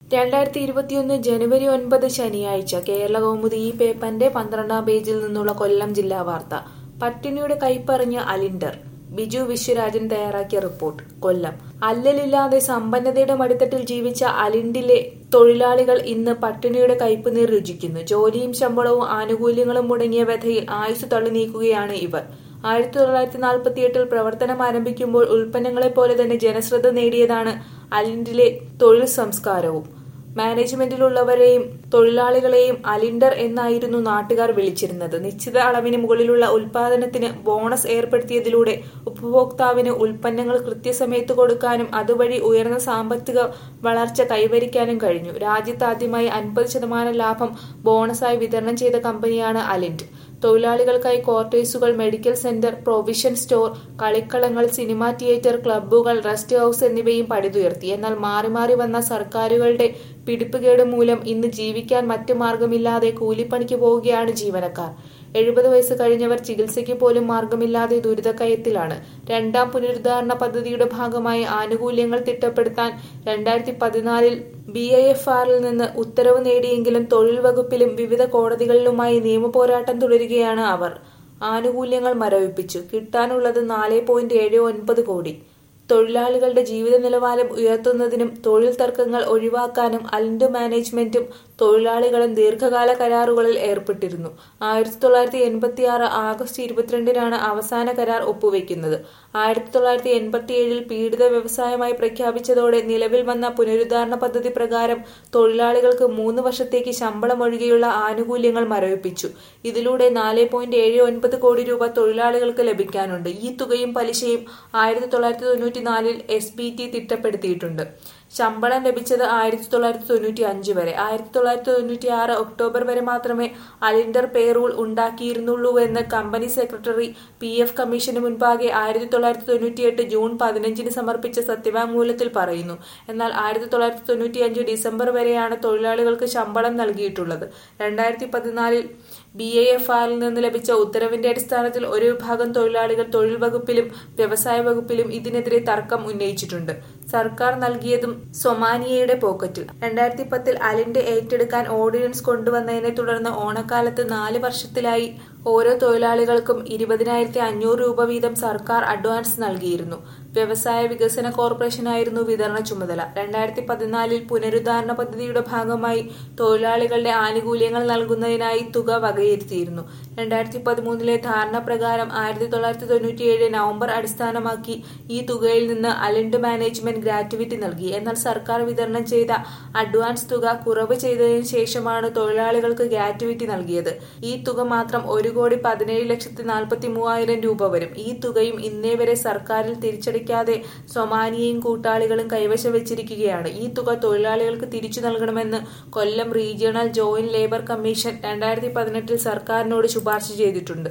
രണ്ടായിരത്തി ഇരുപത്തിയൊന്ന് ജനുവരി ഒൻപത് ശനിയാഴ്ച കേരള കൗമുദി ഈ പേപ്പറിന്റെ പന്ത്രണ്ടാം പേജിൽ നിന്നുള്ള കൊല്ലം ജില്ലാ വാർത്ത പട്ടിണിയുടെ കൈപ്പറിഞ്ഞ അലിൻഡർ ബിജു വിശ്വരാജൻ തയ്യാറാക്കിയ റിപ്പോർട്ട് കൊല്ലം അല്ലലില്ലാതെ സമ്പന്നതയുടെ മടിത്തട്ടിൽ ജീവിച്ച അലിൻഡിലെ തൊഴിലാളികൾ ഇന്ന് പട്ടിണിയുടെ കയ്പുനീർ രുചിക്കുന്നു ജോലിയും ശമ്പളവും ആനുകൂല്യങ്ങളും മുടങ്ങിയ വ്യഥയിൽ ആയുസ് തള്ളി നീക്കുകയാണ് ഇവർ ആയിരത്തി തൊള്ളായിരത്തി നാൽപ്പത്തി എട്ടിൽ പ്രവർത്തനം ആരംഭിക്കുമ്പോൾ ഉൽപ്പന്നങ്ങളെ പോലെ തന്നെ ജനശ്രദ്ധ നേടിയതാണ് അലിൻഡിലെ തൊഴിൽ സംസ്കാരവും മാനേജ്മെന്റിലുള്ളവരെയും തൊഴിലാളികളെയും അലിൻഡർ എന്നായിരുന്നു നാട്ടുകാർ വിളിച്ചിരുന്നത് നിശ്ചിത അളവിന് മുകളിലുള്ള ഉൽപാദനത്തിന് ബോണസ് ഏർപ്പെടുത്തിയതിലൂടെ ഉപഭോക്താവിന് ഉൽപ്പന്നങ്ങൾ കൃത്യസമയത്ത് കൊടുക്കാനും അതുവഴി ഉയർന്ന സാമ്പത്തിക വളർച്ച കൈവരിക്കാനും കഴിഞ്ഞു രാജ്യത്ത് ആദ്യമായി അൻപത് ശതമാനം ലാഭം ബോണസായി വിതരണം ചെയ്ത കമ്പനിയാണ് അലിൻഡ് തൊഴിലാളികൾക്കായി ക്വാർട്ടേഴ്സുകൾ മെഡിക്കൽ സെന്റർ പ്രൊവിഷൻ സ്റ്റോർ കളിക്കളങ്ങൾ സിനിമാ തിയേറ്റർ ക്ലബ്ബുകൾ റെസ്റ്റ് ഹൌസ് എന്നിവയും പണിതുയർത്തി എന്നാൽ മാറി മാറി വന്ന സർക്കാരുകളുടെ പിടിപ്പുകേട് മൂലം ഇന്ന് ജീവിക്കാൻ മറ്റു മാർഗമില്ലാതെ കൂലിപ്പണിക്ക് പോവുകയാണ് ജീവനക്കാർ എഴുപത് വയസ്സ് കഴിഞ്ഞവർ ചികിത്സയ്ക്ക് പോലും മാർഗമില്ലാതെ ദുരിതക്കയത്തിലാണ് രണ്ടാം പുനരുദ്ധാരണ പദ്ധതിയുടെ ഭാഗമായി ആനുകൂല്യങ്ങൾ തിട്ടപ്പെടുത്താൻ രണ്ടായിരത്തി പതിനാലിൽ ബി ഐ എഫ് ആറിൽ നിന്ന് ഉത്തരവ് നേടിയെങ്കിലും തൊഴിൽ വകുപ്പിലും വിവിധ കോടതികളിലുമായി നിയമപോരാട്ടം തുടരുകയാണ് അവർ ആനുകൂല്യങ്ങൾ മരവിപ്പിച്ചു കിട്ടാനുള്ളത് നാല് പോയിന്റ് ഏഴ് ഒൻപത് കോടി തൊഴിലാളികളുടെ ജീവിത നിലവാരം ഉയർത്തുന്നതിനും തൊഴിൽ തർക്കങ്ങൾ ഒഴിവാക്കാനും അലിൻഡ് മാനേജ്മെന്റും തൊഴിലാളികളും ദീർഘകാല കരാറുകളിൽ ഏർപ്പെട്ടിരുന്നു ആയിരത്തി തൊള്ളായിരത്തി എൺപത്തി ആറ് ആഗസ്റ്റ് ഇരുപത്തിരണ്ടിനാണ് അവസാന കരാർ ഒപ്പുവെക്കുന്നത് ആയിരത്തി തൊള്ളായിരത്തി എൺപത്തിയേഴിൽ പീഡിത വ്യവസായമായി പ്രഖ്യാപിച്ചതോടെ നിലവിൽ വന്ന പുനരുദ്ധാരണ പദ്ധതി പ്രകാരം തൊഴിലാളികൾക്ക് മൂന്ന് വർഷത്തേക്ക് ശമ്പളം ഒഴികെയുള്ള ആനുകൂല്യങ്ങൾ മരവിപ്പിച്ചു ഇതിലൂടെ നാല് പോയിന്റ് ഏഴ് ഒൻപത് കോടി രൂപ തൊഴിലാളികൾക്ക് ലഭിക്കാനുണ്ട് ഈ തുകയും പലിശയും ആയിരത്തി തൊള്ളായിരത്തി തൊണ്ണൂറ്റിനാലിൽ എസ് ബി ടി തിട്ടപ്പെടുത്തിയിട്ടുണ്ട് ശമ്പളം ലഭിച്ചത് ആയിരത്തി തൊള്ളായിരത്തി തൊണ്ണൂറ്റി അഞ്ച് വരെ ആയിരത്തി തൊള്ളായിരത്തി തൊണ്ണൂറ്റി ആറ് ഒക്ടോബർ വരെ മാത്രമേ അലിൻഡർ പേറൂൾ ഉണ്ടാക്കിയിരുന്നുള്ളൂവെന്ന് കമ്പനി സെക്രട്ടറി പി എഫ് കമ്മീഷന് മുൻപാകെ ആയിരത്തി തൊള്ളായിരത്തി തൊണ്ണൂറ്റിയെട്ട് ജൂൺ പതിനഞ്ചിന് സമർപ്പിച്ച സത്യവാങ്മൂലത്തിൽ പറയുന്നു എന്നാൽ ആയിരത്തി തൊള്ളായിരത്തി തൊണ്ണൂറ്റി അഞ്ച് ഡിസംബർ വരെയാണ് തൊഴിലാളികൾക്ക് ശമ്പളം നൽകിയിട്ടുള്ളത് രണ്ടായിരത്തി പതിനാലിൽ ബി എ എഫ് ആറിൽ നിന്ന് ലഭിച്ച ഉത്തരവിന്റെ അടിസ്ഥാനത്തിൽ ഒരു വിഭാഗം തൊഴിലാളികൾ തൊഴിൽ വകുപ്പിലും വ്യവസായ വകുപ്പിലും ഇതിനെതിരെ തർക്കം ഉന്നയിച്ചിട്ടുണ്ട് സർക്കാർ നൽകിയതും സൊമാനിയയുടെ പോക്കറ്റിൽ രണ്ടായിരത്തി പത്തിൽ അലിന്റെ ഏറ്റെടുക്കാൻ ഓർഡിനൻസ് കൊണ്ടുവന്നതിനെ തുടർന്ന് ഓണക്കാലത്ത് നാല് വർഷത്തിലായി ഓരോ തൊഴിലാളികൾക്കും ഇരുപതിനായിരത്തി അഞ്ഞൂറ് രൂപ വീതം സർക്കാർ അഡ്വാൻസ് നൽകിയിരുന്നു വ്യവസായ വികസന കോർപ്പറേഷനായിരുന്നു വിതരണ ചുമതല രണ്ടായിരത്തി പതിനാലിൽ പുനരുദ്ധാരണ പദ്ധതിയുടെ ഭാഗമായി തൊഴിലാളികളുടെ ആനുകൂല്യങ്ങൾ നൽകുന്നതിനായി തുക വകയിരുത്തിയിരുന്നു രണ്ടായിരത്തി പതിമൂന്നിലെ ധാരണ പ്രകാരം ആയിരത്തി തൊള്ളായിരത്തി തൊണ്ണൂറ്റിയേഴ് നവംബർ അടിസ്ഥാനമാക്കി ഈ തുകയിൽ നിന്ന് അലിൻഡ് മാനേജ്മെന്റ് ഗ്രാറ്റുവിറ്റി നൽകി എന്നാൽ സർക്കാർ വിതരണം ചെയ്ത അഡ്വാൻസ് തുക കുറവ് ചെയ്തതിനു ശേഷമാണ് തൊഴിലാളികൾക്ക് ഗ്രാറ്റുവിറ്റി നൽകിയത് ഈ തുക മാത്രം ഒരു കോടി പതിനേഴ് ലക്ഷത്തി നാൽപ്പത്തി മൂവായിരം രൂപ വരും ഈ തുകയും ഇന്നേ വരെ സർക്കാരിൽ തിരിച്ചടിക്കാതെ സൊമാനിയയും കൂട്ടാളികളും കൈവശം വെച്ചിരിക്കുകയാണ് ഈ തുക തൊഴിലാളികൾക്ക് തിരിച്ചു നൽകണമെന്ന് Kollam regional joint labour commission രണ്ടായിരത്തി പതിനെട്ടിൽ സർക്കാരിനോട് ശുപാർശ ചെയ്തിട്ടുണ്ട്